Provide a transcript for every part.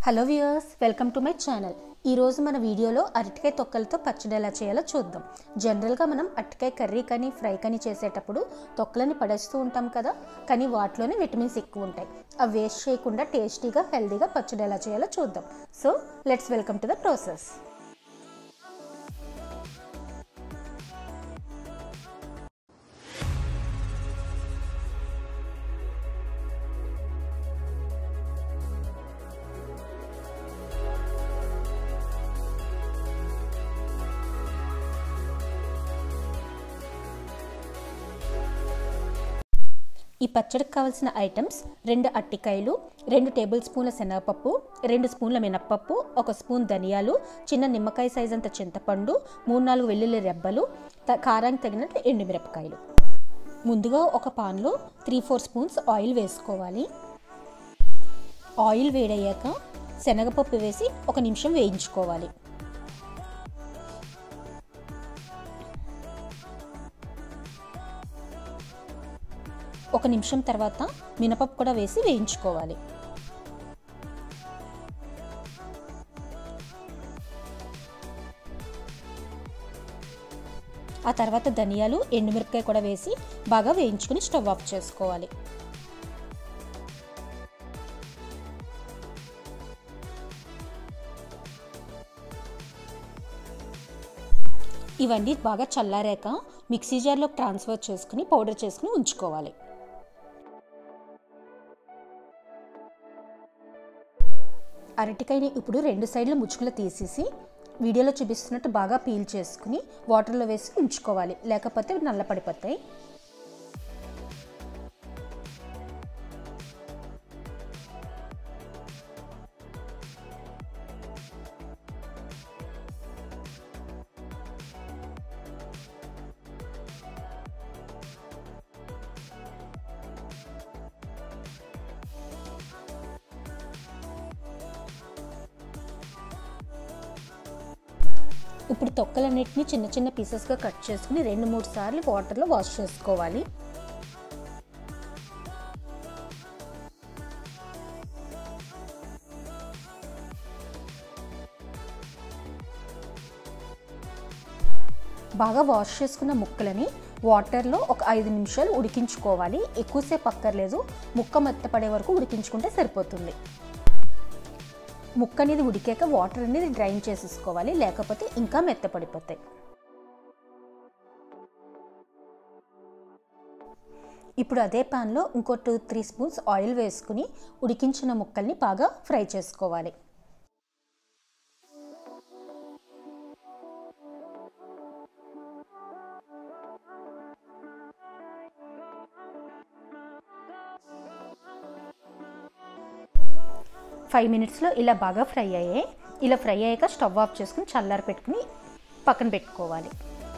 hello viewers welcome to my channel ఈరోజు మన వీడియోలో అరటికాయ తొక్కలతో పచ్చడి ఎలా చేయాలో చూద్దాం జనరల్గా మనం అరటికాయ కర్రీ కానీ ఫ్రై కానీ చేసేటప్పుడు తొక్కలని పడేస్తూ ఉంటాం కదా కానీ వాటిలోనే విటమిన్స్ ఎక్కువ ఉంటాయి అవి వేస్ట్ చేయకుండా టేస్టీగా హెల్తీగా పచ్చడి ఎలా చేయాలో చూద్దాం so let's welcome to the process ఈ పచ్చడికి కావాల్సిన ఐటమ్స్ రెండు అట్టికాయలు రెండు టేబుల్ స్పూన్ల శనగపప్పు రెండు స్పూన్ల మినప్పప్పు ఒక స్పూన్ ధనియాలు చిన్న నిమ్మకాయ సైజ్ అంత చింతపండు మూడు నాలుగు వెల్లుల్లి రెబ్బలు త- కారానికి తగినట్టు ఎండుమిరపకాయలు ముందుగా ఒక పాన్లో త్రీ ఫోర్ స్పూన్స్ ఆయిల్ వేసుకోవాలి ఆయిల్ వేడయ్యాక శనగపప్పు వేసి ఒక నిమిషం వేయించుకోవాలి ఒక నిమిషం తర్వాత మినపప్పు కూడా వేసి వేయించుకోవాలి ఆ తర్వాత ధనియాలు ఎండుమిరపకాయ కూడా వేసి బాగా వేయించుకుని స్టవ్ ఆఫ్ చేసుకోవాలి ఇవన్నీ బాగా చల్లారాక మిక్సీ జార్లోకి ట్రాన్స్ఫర్ చేసుకుని పౌడర్ చేసుకుని ఉంచుకోవాలి అరటికాయని ఇప్పుడు రెండు సైడ్ల ముచ్చుకలు తీసేసి వీడియోలో చూపిస్తున్నట్టు బాగా పీల్ చేసుకుని వాటర్లో వేసి ఉంచుకోవాలి లేకపోతే నల్లపడిపోతాయి ఇప్పుడు తొక్కలన్నిటిని చిన్న చిన్న పీసెస్గా కట్ చేసుకుని రెండు మూడు సార్లు వాటర్లో వాష్ చేసుకోవాలి బాగా వాష్ చేసుకున్న ముక్కలని వాటర్లో ఒక ఐదు నిమిషాలు ఉడికించుకోవాలి ఎక్కువసేపు అక్కర్లేదు ముక్క మెత్తపడే వరకు ఉడికించుకుంటే సరిపోతుంది ముక్క అనేది ఉడికాక వాటర్ అనేది డ్రైన్ చేసేసుకోవాలి లేకపోతే ఇంకా మెత్తపడిపోతాయి ఇప్పుడు అదే పాన్లో ఇంకో టూ త్రీ స్పూన్స్ ఆయిల్ వేసుకుని ఉడికించిన ముక్కల్ని బాగా ఫ్రై చేసుకోవాలి ఫైవ్ మినిట్స్లో ఇలా బాగా ఫ్రై అయ్యాయి ఇలా ఫ్రై అయ్యాక స్టవ్ ఆఫ్ చేసుకుని చల్లారి పెట్టుకుని పక్కన పెట్టుకోవాలి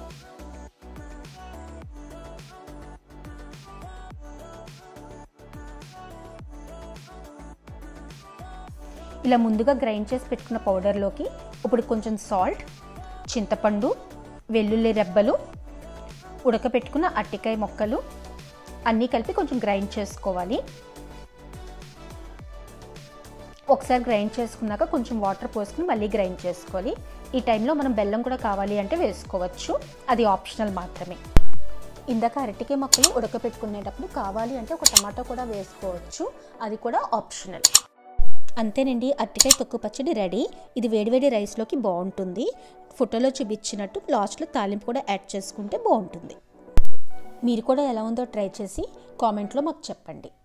ఇలా ముందుగా గ్రైండ్ చేసి పెట్టుకున్న పౌడర్లోకి ఇప్పుడు కొంచెం సాల్ట్ చింతపండు వెల్లుల్లి రెబ్బలు ఉడకపెట్టుకున్న అట్టికాయ మొక్కలు అన్నీ కలిపి కొంచెం గ్రైండ్ చేసుకోవాలి ఒకసారి గ్రైండ్ చేసుకున్నాక కొంచెం వాటర్ పోసుకుని మళ్ళీ గ్రైండ్ చేసుకోవాలి ఈ టైంలో మనం బెల్లం కూడా కావాలి అంటే వేసుకోవచ్చు అది ఆప్షనల్ మాత్రమే ఇందాక అరటికాయ మొక్కలు ఉడకపెట్టుకునేటప్పుడు కావాలి అంటే ఒక టమాటో కూడా వేసుకోవచ్చు అది కూడా ఆప్షనల్ అంతేనండి అరటికాయ తొక్కు పచ్చడి రెడీ ఇది వేడివేడి రైస్లోకి బాగుంటుంది ఫోటోలో చూపించినట్టు లాస్ట్లో తాలింపు కూడా యాడ్ చేసుకుంటే బాగుంటుంది మీరు కూడా ఎలా ఉందో ట్రై చేసి కామెంట్లో మాకు చెప్పండి